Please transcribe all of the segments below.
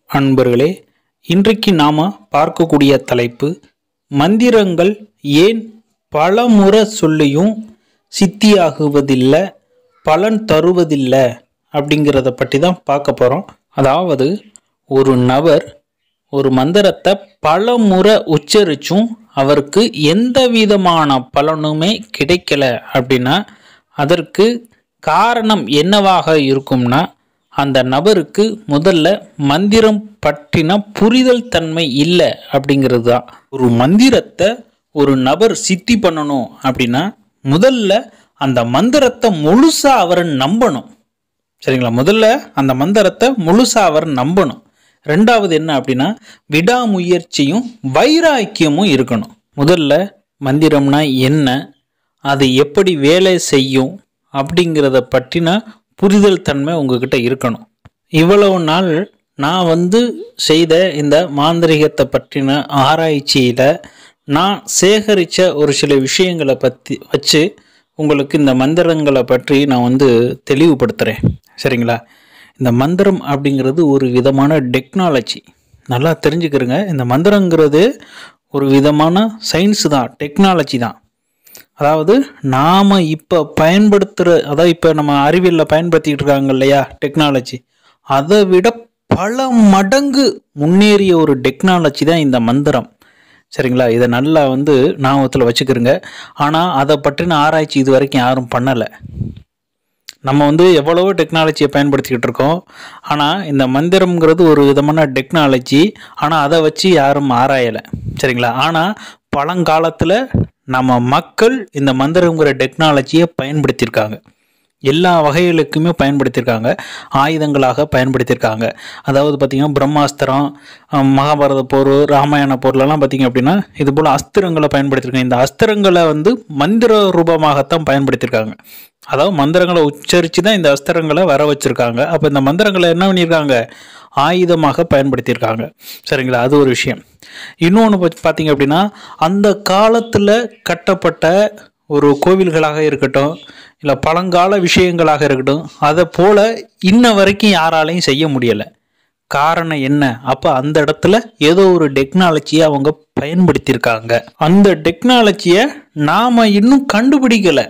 அன்பர்களே இன்றைக்கு நாம் பார்க்கக்கூடிய தலைப்பு மந்திரங்கள் ஏன் பல முறை சொல்லியும் சித்தியாகுவதில்லை பலன் தருவதில்லை அப்படிங்கிறத பற்றி தான் பார்க்க போகிறோம் அதாவது ஒரு நபர் ஒரு மந்திரத்தை பல முறை உச்சரிச்சும் அவருக்கு எந்த விதமான பலனுமே கிடைக்கல அப்படின்னா அதற்கு காரணம் என்னவாக இருக்கும்னா அந்த நபருக்கு முதல்ல மந்திரம் பற்றின புரிதல் தன்மை இல்லை அப்படிங்கிறது தான் ஒரு மந்திரத்தை ஒரு நபர் சித்தி பண்ணணும் அப்படின்னா முதல்ல அந்த மந்திரத்தை முழுசா அவர் நம்பணும் சரிங்களா முதல்ல அந்த மந்திரத்தை முழுசா அவர் நம்பணும் ரெண்டாவது என்ன அப்படின்னா விடாமுயற்சியும் வைராக்கியமும் இருக்கணும் முதல்ல மந்திரம்னா என்ன அது எப்படி வேலை செய்யும் அப்படிங்கிறத பற்றின புரிதல் தன்மை உங்ககிட்ட இருக்கணும் இவ்வளவு நாள் நான் வந்து செய்த இந்த மாந்திரிகத்தை பற்றின ஆராய்ச்சியில் நான் சேகரித்த ஒரு சில விஷயங்களை பற்றி வச்சு உங்களுக்கு இந்த மந்திரங்களை பற்றி நான் வந்து தெளிவுபடுத்துகிறேன் சரிங்களா இந்த மந்திரம் அப்படிங்கிறது ஒரு விதமான டெக்னாலஜி நல்லா தெரிஞ்சுக்கிறங்க இந்த மந்திரங்கிறது ஒரு விதமான சயின்ஸு தான் டெக்னாலஜி தான் அதாவது நாம் இப்போ பயன்படுத்துகிற அதாவது இப்போ நம்ம அறிவியலில் பயன்படுத்திக்கிட்டு இருக்காங்க இல்லையா டெக்னாலஜி அதை விட பல மடங்கு முன்னேறிய ஒரு டெக்னாலஜி தான் இந்த மந்திரம் சரிங்களா இதை நல்லா வந்து ஞாபகத்தில் வச்சுக்கிறோங்க ஆனால் அதை பற்றின ஆராய்ச்சி இது வரைக்கும் யாரும் பண்ணலை நம்ம வந்து எவ்வளவோ டெக்னாலஜியை பயன்படுத்திக்கிட்டு இருக்கோம் ஆனால் இந்த மந்திரம்ங்கிறது ஒரு விதமான டெக்னாலஜி ஆனால் அதை வச்சு யாரும் ஆராயலை சரிங்களா ஆனால் பழங்காலத்தில் நம்ம மக்கள் இந்த மந்திரங்கிற டெக்னாலஜியை பயன்படுத்தியிருக்காங்க எல்லா வகைகளுக்குமே பயன்படுத்தியிருக்காங்க ஆயுதங்களாக பயன்படுத்தியிருக்காங்க அதாவது பார்த்திங்கன்னா பிரம்மாஸ்திரம் அஹ், மகாபாரத போர் ராமாயண போர்லலாம் பார்த்திங்க அப்படின்னா இது போல் அஸ்திரங்களை பயன்படுத்தியிருக்காங்க இந்த அஸ்திரங்களை வந்து மந்திர ரூபமாகத்தான் பயன்படுத்தியிருக்காங்க அதாவது மந்திரங்களை உச்சரித்து தான் இந்த அஸ்திரங்களை வர வச்சுருக்காங்க அப்போ இந்த மந்திரங்களை என்ன பண்ணியிருக்காங்க ஆயுதமாக பயன்படுத்தியிருக்காங்க சரிங்களா அது ஒரு விஷயம் இன்னொன்று பார்த்தீங்க அப்படின்னா அந்த காலத்தில் கட்டப்பட்ட ஒரு கோவில்களாக இருக்கட்டும் இல்லை பழங்கால விஷயங்களாக இருக்கட்டும் அதை போல் இன்ன வரைக்கும் யாராலையும் செய்ய முடியலை காரணம் என்ன அப்போ அந்த இடத்துல ஏதோ ஒரு டெக்னாலஜியை அவங்க பயன்படுத்தியிருக்காங்க அந்த டெக்னாலஜியை நாம் இன்னும் கண்டுபிடிக்கலை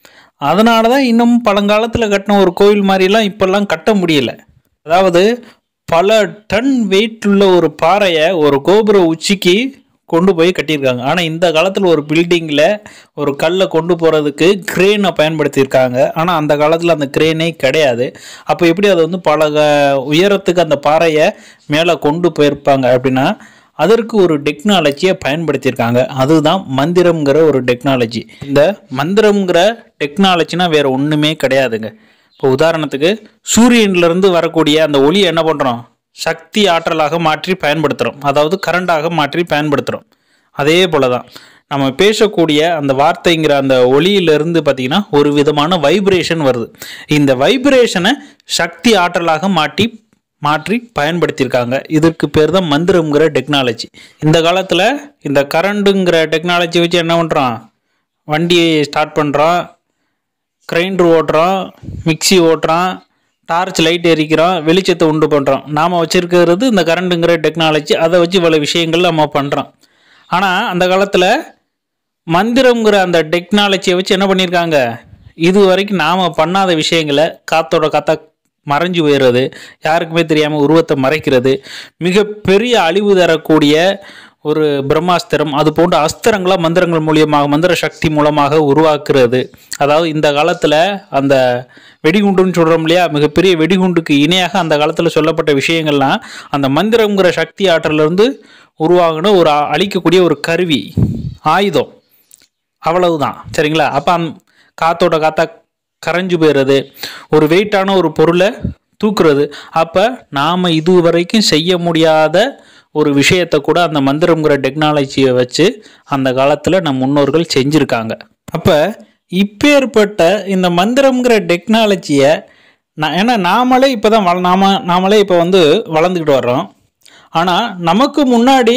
அதனால தான் இன்னும் பழங்காலத்தில் கட்டின ஒரு கோவில் மாதிரிலாம் இப்போல்லாம் கட்ட முடியல அதாவது பல டன் வெயிட் உள்ள ஒரு பாறையை ஒரு கோபுர உச்சிக்கு கொண்டு போய் கட்டியிருக்காங்க ஆனால் இந்த காலத்தில் ஒரு பில்டிங்கில் ஒரு கல்லை கொண்டு போகிறதுக்கு கிரேனை பயன்படுத்தியிருக்காங்க ஆனால் அந்த காலத்தில் அந்த கிரேனே கிடையாது அப்போ எப்படி அதை வந்து பல க- உயரத்துக்கு அந்த பாறையை மேலே கொண்டு போயிருப்பாங்க அப்படின்னா அதற்கு ஒரு டெக்னாலஜியை பயன்படுத்தியிருக்காங்க அதுதான் மந்திரம்ங்கிற ஒரு டெக்னாலஜி இந்த மந்திரம்ங்கிற டெக்னாலஜினா வேற ஒன்றுமே கிடையாதுங்க இப்போ உதாரணத்துக்கு சூரியன்லேருந்து வரக்கூடிய அந்த ஒளியை என்ன பண்ணுறோம் சக்தி ஆற்றலாக மாற்றி பயன்படுத்துகிறோம் அதாவது கரண்டாக மாற்றி பயன்படுத்துகிறோம் அதே போல தான் நம்ம பேசக்கூடிய அந்த வார்த்தைங்கிற அந்த ஒளியிலிருந்து பார்த்தீங்கன்னா ஒரு விதமான வைப்ரேஷன் வருது இந்த வைப்ரேஷனை சக்தி ஆற்றலாக மாற்றி மாற்றி பயன்படுத்தியிருக்காங்க இதற்கு பேர் தான் மந்திரம்ங்கிற டெக்னாலஜி இந்த காலத்தில் இந்த கரண்டுங்கிற டெக்னாலஜி வச்சு என்ன பண்ணுறோம் வண்டியை ஸ்டார்ட் பண்ணுறோம் கிரைண்டர் ஓட்டுறோம் மிக்ஸி ஓட்டுறோம் டார்ச் லைட் எரிக்கிறோம் வெளிச்சத்தை உண்டு பண்ணுறோம் நாம் வச்சுருக்கிறது இந்த கரண்ட்டுங்கிற டெக்னாலஜி அதை வச்சு இவ்வளோ விஷயங்கள் நம்ம பண்ணுறோம் ஆனால் அந்த காலத்தில் மந்திரம்ங்கிற அந்த டெக்னாலஜியை வச்சு என்ன பண்ணியிருக்காங்க இது வரைக்கும் நாம் பண்ணாத விஷயங்களை காத்தோட காத்தா மறைஞ்சு போயிடுறது யாருக்குமே தெரியாமல் உருவத்தை மறைக்கிறது மிகப்பெரிய அழிவு தரக்கூடிய ஒரு பிரம்மாஸ்திரம் அது போன்ற அஸ்திரங்களை மந்திரங்கள் மூலியமாக மந்திர சக்தி மூலமாக உருவாக்குறது அதாவது இந்த காலத்தில் அந்த வெடிகுண்டுன்னு சொல்கிறோம் இல்லையா மிகப்பெரிய வெடிகுண்டுக்கு இணையாக அந்த காலத்தில் சொல்லப்பட்ட விஷயங்கள்லாம் அந்த மந்திரங்கிற சக்தி ஆற்றலிருந்து உருவாகின ஒரு அ- அழிக்கக்கூடிய ஒரு கருவி ஆயுதம் அவ்வளவுதான் சரிங்களா அப்போ அந் காத்தோட காத்தா கரைஞ்சு போயிடுறது ஒரு வெயிட்டான ஒரு பொருளை தூக்குறது அப்போ நாம் இதுவரைக்கும் செய்ய முடியாத ஒரு விஷயத்தை கூட அந்த மந்திரம்ங்கிற டெக்னாலஜியை வச்சு அந்த காலத்தில் நம் முன்னோர்கள் செஞ்சுருக்காங்க அப்போ இப்பேற்பட்ட இந்த மந்திரம்ங்கிற டெக்னாலஜியை நான் ஏன்னா நாமளே இப்போ தான் வள நாம நாமளே இப்போ வந்து வளர்ந்துக்கிட்டு வர்றோம் ஆனால் நமக்கு முன்னாடி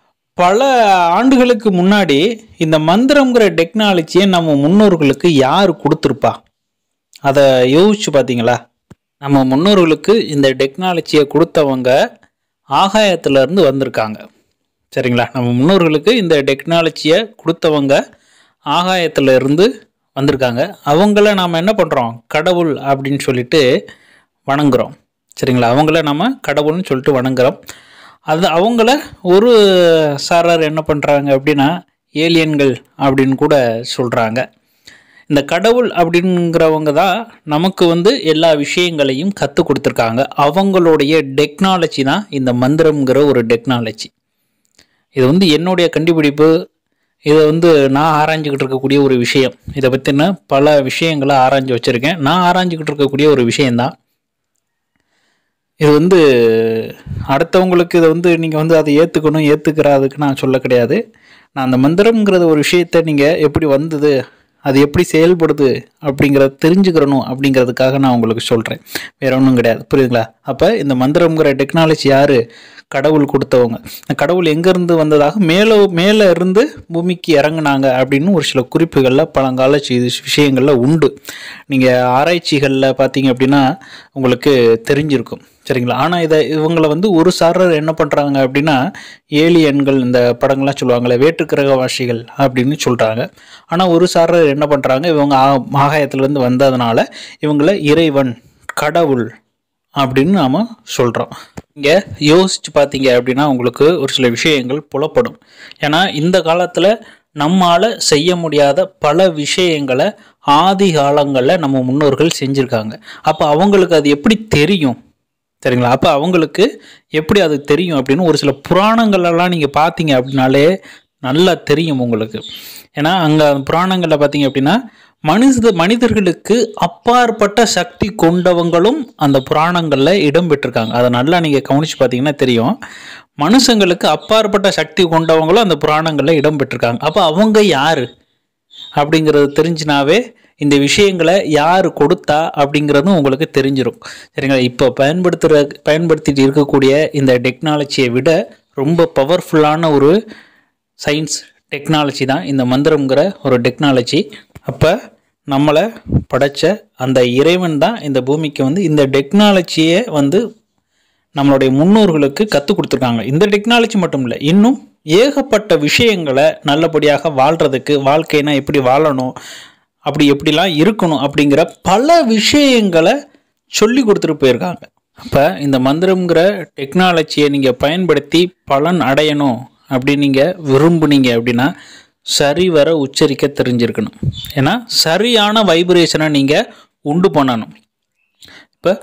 பல ஆண்டுகளுக்கு முன்னாடி இந்த மந்திரம்ங்கிற டெக்னாலஜியை நம்ம முன்னோர்களுக்கு யார் கொடுத்துருப்பா அதை யோசிச்சு பார்த்தீங்களா நம்ம முன்னோர்களுக்கு இந்த டெக்னாலஜியை கொடுத்தவங்க ஆகாயத்திலேருந்து வந்திருக்காங்க சரிங்களா நம்ம முன்னோர்களுக்கு இந்த டெக்னாலஜியை கொடுத்தவங்க ஆகாயத்துல இருந்து வந்திருக்காங்க அவங்கள நாம் என்ன பண்ணுறோம் கடவுள் அப்படின்னு சொல்லிட்டு வணங்குறோம் சரிங்களா அவங்கள நம்ம கடவுள்னு சொல்லிட்டு வணங்குறோம் அது அவங்கள ஒரு சாரர் என்ன பண்ணுறாங்க அப்படின்னா ஏலியன்கள் அப்படின்னு கூட சொல்கிறாங்க இந்த கடவுள் அப்படிங்கிறவங்க தான் நமக்கு வந்து எல்லா விஷயங்களையும் கற்றுக் கொடுத்துருக்காங்க அவங்களுடைய டெக்னாலஜி தான் இந்த மந்திரம்ங்கிற ஒரு டெக்னாலஜி இது வந்து என்னுடைய கண்டுபிடிப்பு இதை வந்து நான் ஆராய்ஞ்சிக்கிட்டு இருக்கக்கூடிய ஒரு விஷயம் இதை பற்றின பல விஷயங்களை ஆராய்ஞ்சு வச்சுருக்கேன் நான் ஆராய்ஞ்சிக்கிட்டு இருக்கக்கூடிய ஒரு விஷயந்தான் இது வந்து அடுத்தவங்களுக்கு இதை வந்து நீங்கள் வந்து அதை ஏற்றுக்கணும் ஏற்றுக்கிறதுக்கு நான் சொல்ல கிடையாது நான் அந்த மந்திரம்ங்கிறது ஒரு விஷயத்தை நீங்கள் எப்படி வந்தது அது எப்படி செயல்படுது அப்படிங்கிறத தெரிஞ்சுக்கிறணும் அப்படிங்கிறதுக்காக நான் உங்களுக்கு சொல்கிறேன் வேற ஒன்றும் கிடையாது புரியுதுங்களா அப்போ இந்த மந்திரம்ங்கிற டெக்னாலஜி யார் கடவுள் கொடுத்தவங்க இந்த கடவுள் எங்கேருந்து வந்ததாக மேலே மேலே இருந்து பூமிக்கு இறங்குனாங்க அப்படின்னு ஒரு சில குறிப்புகளில் பழங்கால செய்தி விஷயங்களில் உண்டு நீங்கள் ஆராய்ச்சிகளில் பார்த்தீங்க அப்படின்னா உங்களுக்கு தெரிஞ்சிருக்கும் சரிங்களா ஆனால் இதை இவங்களை வந்து ஒரு சாரர் என்ன பண்ணுறாங்க அப்படின்னா ஏலியன்கள் இந்த படங்கள்லாம் சொல்லுவாங்களே வேற்றுக்கிரகவாசிகள் அப்படின்னு சொல்கிறாங்க ஆனால் ஒரு சாரர் என்ன பண்ணுறாங்க இவங்க ஆ- ஆகாயத்திலேருந்து வந்ததுனால இவங்களை இறைவன் கடவுள் அப்படின்னு நாம் சொல்கிறோம் இங்கே யோசிச்சு பார்த்தீங்க அப்படின்னா உங்களுக்கு ஒரு சில விஷயங்கள் புலப்படும் ஏன்னா இந்த காலத்தில் நம்மால் செய்ய முடியாத பல விஷயங்களை ஆதி காலங்களில் நம்ம முன்னோர்கள் செஞ்சுருக்காங்க அப்போ அவங்களுக்கு அது எப்படி தெரியும் சரிங்களா அப்போ அவங்களுக்கு எப்படி அது தெரியும் அப்படின்னு ஒரு சில புராணங்களெல்லாம் நீங்கள் பார்த்தீங்க அப்படின்னாலே நல்லா தெரியும் உங்களுக்கு ஏன்னா அங்கே புராணங்களில் பார்த்தீங்க அப்படின்னா மனித மனிதர்களுக்கு அப்பாற்பட்ட சக்தி கொண்டவங்களும் அந்த புராணங்களில் இடம் பெற்றிருக்காங்க அதை நல்லா நீங்கள் கவனித்து பார்த்தீங்கன்னா தெரியும் மனுஷங்களுக்கு அப்பாற்பட்ட சக்தி கொண்டவங்களும் அந்த புராணங்களில் இடம் பெற்றிருக்காங்க அப்போ அவங்க யார் அப்படிங்கிறது தெரிஞ்சுனாவே இந்த விஷயங்களை யார் கொடுத்தா அப்படிங்கிறதும் உங்களுக்கு தெரிஞ்சிடும் சரிங்களா இப்போ பயன்படுத்துகிற பயன்படுத்திட்டு இருக்கக்கூடிய இந்த டெக்னாலஜியை விட ரொம்ப பவர்ஃபுல்லான ஒரு சயின்ஸ் டெக்னாலஜி தான் இந்த மந்திரம்ங்கிற ஒரு டெக்னாலஜி அப்போ நம்மளை படைச்ச அந்த இறைவன் தான் இந்த பூமிக்கு வந்து இந்த டெக்னாலஜியை வந்து நம்மளுடைய முன்னோர்களுக்கு கற்றுக் கொடுத்துருக்காங்க இந்த டெக்னாலஜி மட்டும் இல்லை இன்னும் ஏகப்பட்ட விஷயங்களை நல்லபடியாக வாழ்கிறதுக்கு வாழ்க்கைனா எப்படி வாழணும் அப்படி எப்படிலாம் இருக்கணும் அப்படிங்கிற பல விஷயங்களை சொல்லி கொடுத்துட்டு போயிருக்காங்க அப்போ இந்த மந்திரம்ங்கிற டெக்னாலஜியை நீங்கள் பயன்படுத்தி பலன் அடையணும் அப்படின்னு நீங்கள் விரும்புனீங்க அப்படின்னா சரிவர உச்சரிக்க தெரிஞ்சிருக்கணும் ஏன்னா சரியான வைப்ரேஷனை நீங்கள் உண்டு பண்ணணும் இப்போ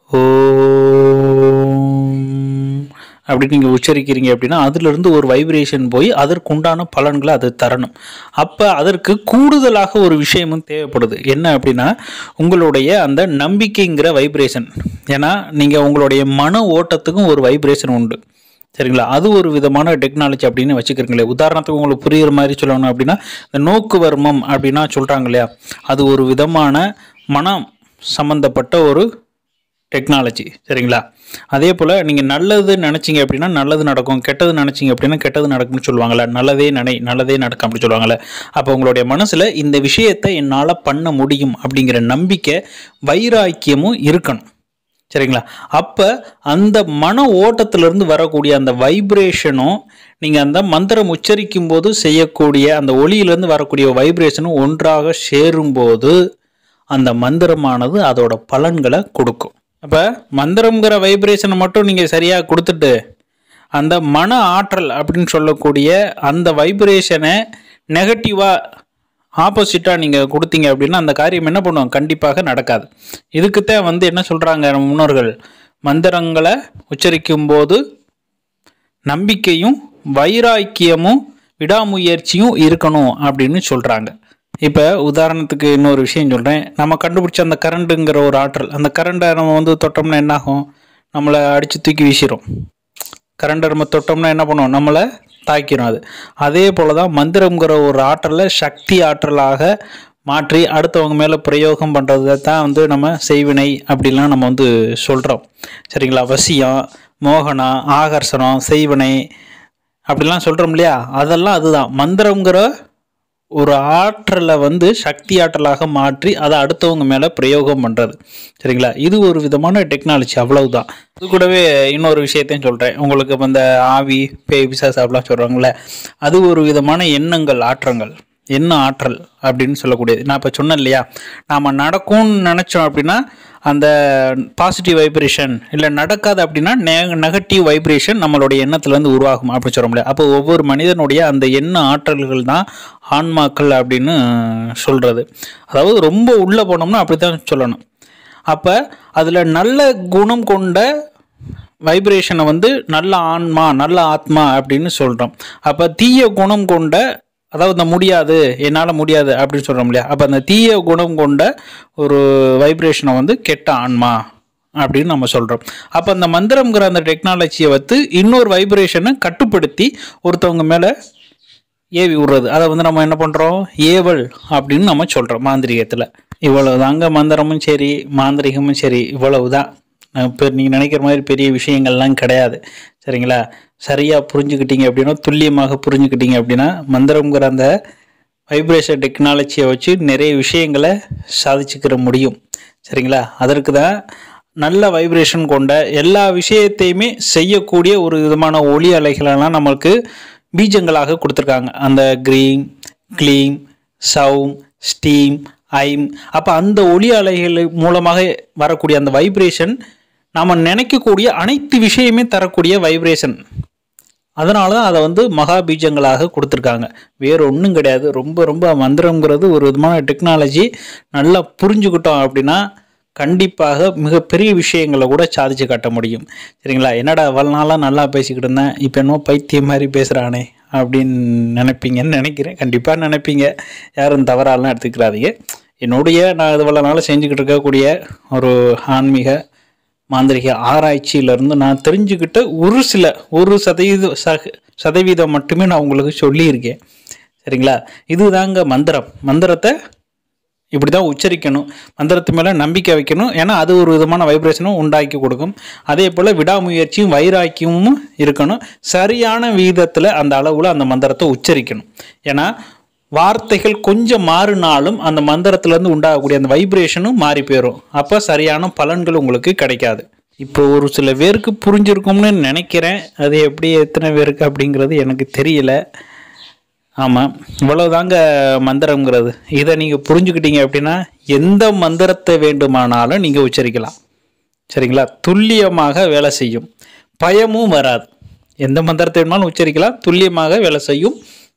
ஓம் அப்படின்னு நீங்கள் உச்சரிக்கிறீங்க அப்படின்னா அதிலிருந்து ஒரு வைப்ரேஷன் போய் அதற்குண்டான பலன்களை அது தரணும் அப்போ அதற்கு கூடுதலாக ஒரு விஷயமும் தேவைப்படுது என்ன அப்படின்னா உங்களுடைய அந்த நம்பிக்கைங்கிற வைப்ரேஷன் ஏன்னா நீங்கள் உங்களுடைய மன ஓட்டத்துக்கும் ஒரு வைப்ரேஷன் உண்டு சரிங்களா அது ஒரு விதமான டெக்னாலஜி அப்படின்னு வச்சுக்கிறீங்களே உதாரணத்துக்கு உங்களுக்கு புரியுற மாதிரி சொல்லணும் அப்படின்னா இந்த நோக்கு வர்மம் அப்படின்னா சொல்கிறாங்க இல்லையா அது ஒரு விதமான மனம் சம்பந்தப்பட்ட ஒரு டெக்னாலஜி சரிங்களா அதே போல் நீங்கள் நல்லது நினச்சிங்க அப்படின்னா நல்லது நடக்கும் கெட்டது நினச்சிங்க அப்படின்னா கெட்டது நடக்கும்னு சொல்லுவாங்கள்ல நல்லதே நினை நல்லதே நடக்கும் அப்படி சொல்லுவாங்கள்ல அப்போ உங்களுடைய மனசில் இந்த விஷயத்தை என்னால் பண்ண முடியும் அப்படிங்கிற நம்பிக்கை வைராக்கியமும் இருக்கணும் சரிங்களா அப்போ அந்த மன ஓட்டத்திலிருந்து வரக்கூடிய அந்த வைப்ரேஷனும் நீங்கள் அந்த மந்திரம் உச்சரிக்கும் போது செய்யக்கூடிய அந்த ஒளியிலேருந்து வரக்கூடிய வைப்ரேஷனும் ஒன்றாக சேரும்போது அந்த மந்திரமானது அதோட பலன்களை கொடுக்கும் அப்போ மந்திரம்ங்கிற வைப்ரேஷனை மட்டும் நீங்கள் சரியாக கொடுத்துட்டு அந்த மன ஆற்றல் அப்படின்னு சொல்லக்கூடிய அந்த வைப்ரேஷனை நெகட்டிவாக ஆப்போசிட்டாக நீங்கள் கொடுத்தீங்க அப்படின்னா அந்த காரியம் என்ன பண்ணுவோம் கண்டிப்பாக நடக்காது இதுக்குத்தான் வந்து என்ன சொல்கிறாங்க நம்ம முன்னோர்கள் மந்திரங்களை உச்சரிக்கும் போது நம்பிக்கையும் வைராக்கியமும் விடாமுயற்சியும் இருக்கணும் அப்படின்னு சொல்கிறாங்க இப்போ உதாரணத்துக்கு இன்னொரு விஷயம் சொல்கிறேன் நம்ம கண்டுபிடிச்ச அந்த கரண்ட்டுங்கிற ஒரு ஆற்றல் அந்த கரண்ட்டை நம்ம வந்து தொட்டோம்னா என்னாகும் நம்மளை அடித்து தூக்கி வீசிடும் கரண்டை நம்ம தொட்டோம்னா என்ன பண்ணுவோம் நம்மளை தாக்கிரும் அது அதே போல தான் மந்திரம்ங்கிற ஒரு ஆற்றலை சக்தி ஆற்றலாக மாற்றி அடுத்தவங்க மேலே பிரயோகம் பண்ணுறது தான் வந்து நம்ம செய்வினை அப்படிலாம் நம்ம வந்து சொல்கிறோம் சரிங்களா வசியம் மோகனம் ஆகர்ஷணம் செய்வினை அப்படிலாம் சொல்கிறோம் இல்லையா அதெல்லாம் அதுதான் மந்திரம்ங்கிற ஒரு ஆற்றலை வந்து சக்தி ஆற்றலாக மாற்றி அதை அடுத்தவங்க மேலே பிரயோகம் பண்ணுறது சரிங்களா இது ஒரு விதமான டெக்னாலஜி அவ்வளவுதான் இது கூடவே இன்னொரு விஷயத்தையும் சொல்கிறேன் உங்களுக்கு இப்ப இந்த ஆவி பேய் பிசாஸ் அப்படிலாம் சொல்கிறாங்களே அது ஒரு விதமான எண்ணங்கள் ஆற்றங்கள் என்ன ஆற்றல் அப்படின்னு சொல்லக்கூடியது நான் இப்போ சொன்னேன் இல்லையா நாம் நடக்கும்னு நினச்சோம் அப்படின்னா அந்த பாசிட்டிவ் வைப்ரேஷன் இல்லை நடக்காது அப்படின்னா நெ நெகட்டிவ் வைப்ரேஷன் நம்மளுடைய எண்ணத்துலேருந்து உருவாகும் அப்படின்னு சொல்ல முடியாது அப்போ ஒவ்வொரு மனிதனுடைய அந்த எண்ண ஆற்றல்கள் தான் ஆன்மாக்கள் அப்படின்னு சொல்கிறது அதாவது ரொம்ப உள்ளே போனோம்னா அப்படி தான் சொல்லணும் அப்போ அதில் நல்ல குணம் கொண்ட வைப்ரேஷனை வந்து நல்ல ஆன்மா நல்ல ஆத்மா அப்படின்னு சொல்கிறோம் அப்போ தீய குணம் கொண்ட அதாவது இந்த முடியாது என்னால் முடியாது அப்படின்னு சொல்கிறோம் இல்லையா அப்போ அந்த தீய குணம் கொண்ட ஒரு வைப்ரேஷனை வந்து கெட்ட ஆன்மா அப்படின்னு நம்ம சொல்கிறோம் அப்போ அந்த மந்திரம்ங்கிற அந்த டெக்னாலஜியை வந்து இன்னொரு வைப்ரேஷனை கட்டுப்படுத்தி ஒருத்தவங்க மேலே ஏவி விடுறது அதை வந்து நம்ம என்ன பண்ணுறோம் ஏவல் அப்படின்னு நம்ம சொல்கிறோம் மாந்திரிகத்தில் இவ்வளவு தாங்க மந்திரமும் சரி மாந்திரிகமும் சரி இவ்வளவு தான் இப்போ நீங்கள் நினைக்கிற மாதிரி பெரிய விஷயங்கள்லாம் கிடையாது சரிங்களா சரியாக புரிஞ்சுக்கிட்டீங்க அப்படின்னா துல்லியமாக புரிஞ்சுக்கிட்டீங்க அப்படின்னா மந்திரம்ங்கிற அந்த வைப்ரேஷன் டெக்னாலஜியை வச்சு நிறைய விஷயங்களை சாதிச்சுக்கிற முடியும் சரிங்களா அதற்கு தான் நல்ல வைப்ரேஷன் கொண்ட எல்லா விஷயத்தையுமே செய்யக்கூடிய ஒரு விதமான ஒளி அலைகளெல்லாம் நம்மளுக்கு பீஜங்களாக கொடுத்துருக்காங்க அந்த க்ரீம் க்ளீம் சவும் ஸ்டீம் ஐம் அப்போ அந்த ஒளி அலைகள் மூலமாக வரக்கூடிய அந்த வைப்ரேஷன் நாம் நினைக்கக்கூடிய அனைத்து விஷயமே தரக்கூடிய வைப்ரேஷன் அதனால தான் அதை வந்து மகா பீஜங்களாக கொடுத்துருக்காங்க வேறு ஒன்றும் கிடையாது ரொம்ப ரொம்ப மந்திரங்கிறது ஒரு விதமான டெக்னாலஜி நல்லா புரிஞ்சுக்கிட்டோம் அப்படின்னா கண்டிப்பாக மிகப்பெரிய விஷயங்களை கூட சாதிச்சு காட்ட முடியும் சரிங்களா என்னடா அவ்வளோ நாளாக நல்லா பேசிக்கிட்டு இருந்தேன் இப்போ என்னமோ பைத்தியம் மாதிரி பேசுகிறானே அப்படின்னு நினைப்பீங்கன்னு நினைக்கிறேன் கண்டிப்பாக நினைப்பீங்க யாரும் தவறாலாம் எடுத்துக்கிறாதீங்க என்னுடைய நான் இவ்வளோ நாள் செஞ்சுக்கிட்டு இருக்கக்கூடிய ஒரு ஆன்மீக மாந்திரிக ஆராய்ச்சியிலேருந்து நான் தெரிஞ்சுக்கிட்ட ஒரு சில ஒரு சதவீத சக சதவீதம் மட்டுமே நான் உங்களுக்கு சொல்லியிருக்கேன் சரிங்களா இதுதாங்க மந்திரம் மந்திரத்தை இப்படி தான் உச்சரிக்கணும் மந்திரத்து மேலே நம்பிக்கை வைக்கணும் ஏன்னா அது ஒரு விதமான வைப்ரேஷனும் உண்டாக்கி கொடுக்கும் அதே போல் விடாமுயற்சியும் வைராக்கியமும் இருக்கணும் சரியான விகிதத்தில் அந்த அளவில் அந்த மந்திரத்தை உச்சரிக்கணும் ஏன்னா வார்த்தைகள் கொஞ்சம் மாறினாலும் அந்த மந்திரத்திலேருந்து உண்டாகக்கூடிய அந்த வைப்ரேஷனும் மாறி போயிடும் அப்போ சரியான பலன்கள் உங்களுக்கு கிடைக்காது இப்போ ஒரு சில பேருக்கு புரிஞ்சிருக்கும்னு நினைக்கிறேன் அது எப்படி எத்தனை பேருக்கு அப்படிங்கிறது எனக்கு தெரியல ஆமாம் இவ்வளவுதாங்க மந்திரங்கிறது இதை நீங்கள் புரிஞ்சுக்கிட்டீங்க அப்படின்னா எந்த மந்திரத்தை வேண்டுமானாலும் நீங்கள் உச்சரிக்கலாம் சரிங்களா துல்லியமாக வேலை செய்யும் பயமும் வராது எந்த மந்திரத்தை வேணுமாலும் உச்சரிக்கலாம் துல்லியமாக வேலை செய்யும்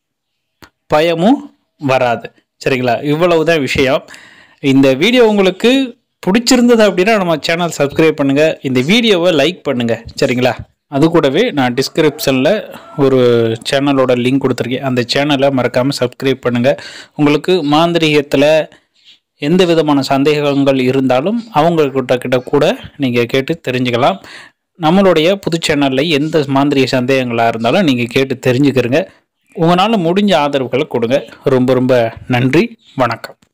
பயமும் வராது சரிங்களா இவ்வளவுதான் விஷயம் இந்த வீடியோ உங்களுக்கு பிடிச்சிருந்தது அப்படின்னா நம்ம சேனல் சப்ஸ்கிரைப் பண்ணுங்கள் இந்த வீடியோவை லைக் பண்ணுங்கள் சரிங்களா அது கூடவே நான் டிஸ்கிரிப்ஷனில் ஒரு சேனலோட லிங்க் கொடுத்துருக்கேன் அந்த சேனலை மறக்காமல் சப்ஸ்கிரைப் பண்ணுங்கள் உங்களுக்கு மாந்திரிகத்தில் எந்த விதமான சந்தேகங்கள் இருந்தாலும் அவங்கக்கிட்ட கிட்ட கூட நீங்கள் கேட்டு தெரிஞ்சுக்கலாம் நம்மளுடைய புது சேனலில் எந்த மாந்திரிக சந்தேகங்களாக இருந்தாலும் நீங்கள் கேட்டு தெரிஞ்சுக்கிறங்க உங்களால் முடிஞ்ச ஆதரவுகளை கொடுங்க ரொம்ப ரொம்ப நன்றி வணக்கம்